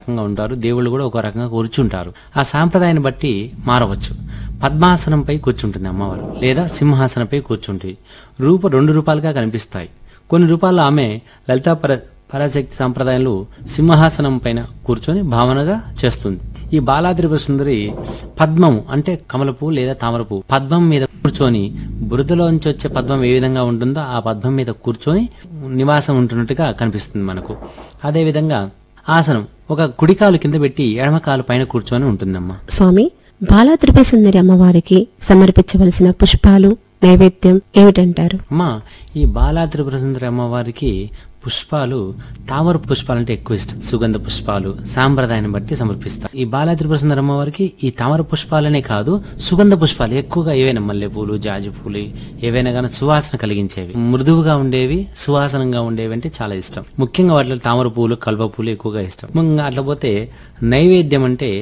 రకంగా ఉంటారు దేవుళ్ళు కూడా ఒక రకంగా కూర్చుంటారు ఆ సాంప్రదాయాన్ని బట్టి మారవచ్చు పద్మాసనంపై కూర్చుంటుంది అమ్మవారు లేదా సింహాసనంపై కూర్చుంటుంది రూప రెండు రూపాలుగా కనిపిస్తాయి కొన్ని రూపాల్లో ఆమె లలితా పర పరాశక్తి సాంప్రదాయంలో సింహాసనం పైన కూర్చొని భావనగా చేస్తుంది ఈ బాలాద్రిప సుందరి పద్మం అంటే కమలపు లేదా తామరపు పద్మం మీద కూర్చొని బురదలోంచి వచ్చే పద్మం ఏ విధంగా ఉంటుందో ఆ పద్మం మీద కూర్చొని నివాసం ఉంటున్నట్టుగా కనిపిస్తుంది మనకు అదే విధంగా ఆసనం ఒక కుడికాలు కింద పెట్టి ఎడమకాలు పైన కూర్చొని ఉంటుందమ్మా స్వామి బాలా త్రిపురసుందరి అమ్మవారికి సమర్పించవలసిన పుష్పాలు నైవేద్యం ఏమిటంటారు అమ్మా ఈ బాలా త్రిపుర సుందరి అమ్మవారికి పుష్పాలు తామర పుష్పాలు అంటే ఎక్కువ ఇష్టం సుగంధ పుష్పాలు సాంప్రదాయాన్ని బట్టి సమర్పిస్తారు ఈ బాలా త్రిపుర సుందరి అమ్మవారికి ఈ తామర పుష్పాలనే కాదు సుగంధ పుష్పాలు ఎక్కువగా ఏవైనా మల్లెపూలు జాజి పూలు ఏవైనా కానీ సువాసన కలిగించేవి మృదువుగా ఉండేవి సువాసనంగా ఉండేవి అంటే చాలా ఇష్టం ముఖ్యంగా వాటిలో తామర పూలు కల్వ పూలు ఎక్కువగా ఇష్టం ఇంకా అట్లా పోతే నైవేద్యం అంటే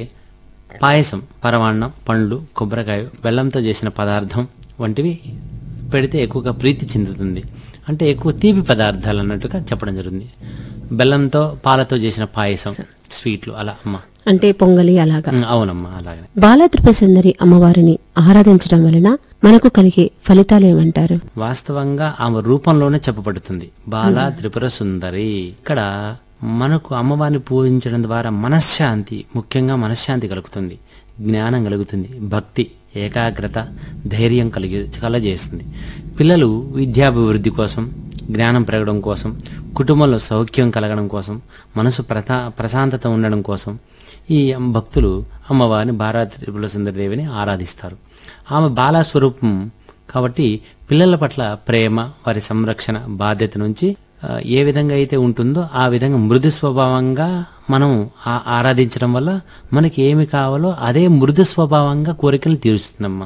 పాయసం పరమాన్నం పండ్లు కొబ్బరికాయ బెల్లంతో చేసిన పదార్థం వంటివి పెడితే ఎక్కువగా ప్రీతి చెందుతుంది అంటే ఎక్కువ తీపి పదార్థాలు అన్నట్టుగా చెప్పడం జరుగుతుంది బెల్లంతో పాలతో చేసిన పాయసం స్వీట్లు అలా అమ్మ అంటే పొంగలి అలాగా ఉమ్, అవునమ్మా అలాగే బాలా త్రిపురసుందరి అమ్మవారిని ఆరాధించడం వలన మనకు కలిగే ఫలితాలు ఏమంటారు వాస్తవంగా ఆమె రూపంలోనే చెప్పబడుతుంది బాలా త్రిపుర సుందరి ఇక్కడ మనకు అమ్మవారిని పూజించడం ద్వారా మనశ్శాంతి ముఖ్యంగా మనశ్శాంతి కలుగుతుంది జ్ఞానం కలుగుతుంది భక్తి ఏకాగ్రత ధైర్యం కలిగి కలజేస్తుంది పిల్లలు విద్యాభివృద్ధి కోసం జ్ఞానం పెరగడం కోసం కుటుంబంలో సౌఖ్యం కలగడం కోసం మనసు ప్రతా ప్రశాంతత ఉండడం కోసం ఈ భక్తులు అమ్మవారిని బాలా త్రిపుర సుందరి దేవిని ఆరాధిస్తారు ఆమె బాలా స్వరూపం కాబట్టి పిల్లల పట్ల ప్రేమ వారి సంరక్షణ బాధ్యత నుంచి ఆ, ఏ విధంగా అయితే ఉంటుందో ఆ విధంగా మృదు స్వభావంగా మనం ఆ- ఆరాధించడం వల్ల మనకి ఏమి కావాలో అదే మృదు స్వభావంగా కోరికలు తీరుస్తుందమ్మా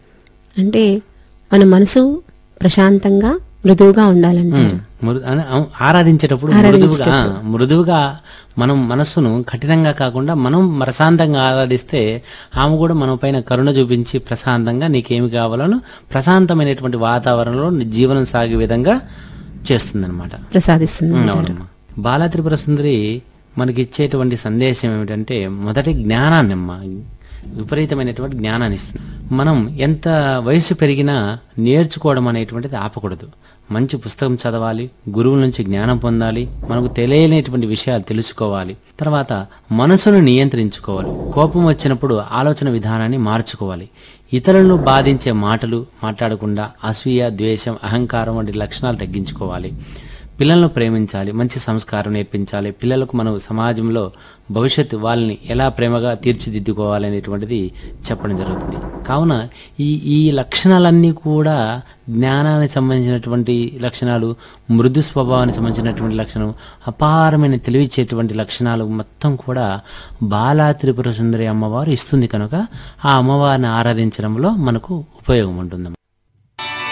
అంటే మన మనసు ప్రశాంతంగా మృదువుగా ఉండాలంటారు మృదు అని అవు- ఆరాధించేటప్పుడు మృదువుగా ఆ, మృదువుగా మనం మనస్సును కఠినంగా కాకుండా మనం ప్రశాంతంగా ఆరాధిస్తే ఆమె కూడా మన పైన కరుణ చూపించి ప్రశాంతంగా నీకేమి కావాలనో ప్రశాంతమైనటువంటి వాతావరణంలో నీ జీవనం సాగే విధంగా చేస్తుందన్నమాట ప్రసాదిస్తుంది అవునమ్మా బాలా త్రిపుర సుందరి మనకి ఇచ్చేటువంటి సందేశం ఏమిటంటే మొదటి జ్ఞానాన్ని అమ్మా విపరీతమైనటువంటి జ్ఞానాన్ని ఇస్తుంది మనం ఎంత వయసు పెరిగినా నేర్చుకోవడం అనేటువంటిది ఆపకూడదు మంచి పుస్తకం చదవాలి గురువుల నుంచి జ్ఞానం పొందాలి మనకు తెలియలేనటువంటి విషయాలు తెలుసుకోవాలి తర్వాత మనసును నియంత్రించుకోవాలి కోపం వచ్చినప్పుడు ఆలోచన విధానాన్ని మార్చుకోవాలి ఇతరులను బాధించే మాటలు మాట్లాడకుండా అసూయ ద్వేషం అహంకారం వంటి లక్షణాలు తగ్గించుకోవాలి పిల్లలను ప్రేమించాలి మంచి సంస్కారం నేర్పించాలి పిల్లలకు మనం సమాజంలో భవిష్యత్తు వాళ్ళని ఎలా ప్రేమగా తీర్చిదిద్దుకోవాలి అనేటువంటిది చెప్పడం జరుగుతుంది కావున ఈ ఈ లక్షణాలన్నీ కూడా జ్ఞానానికి సంబంధించినటువంటి లక్షణాలు మృదు స్వభావానికి సంబంధించినటువంటి లక్షణం అపారమైన తెలివిచ్చేటువంటి లక్షణాలు మొత్తం కూడా బాలా త్రిపుర సుందరి అమ్మవారు ఇస్తుంది కనుక ఆ అమ్మవారిని ఆరాధించడంలో మనకు ఉపయోగం ఉంటుంది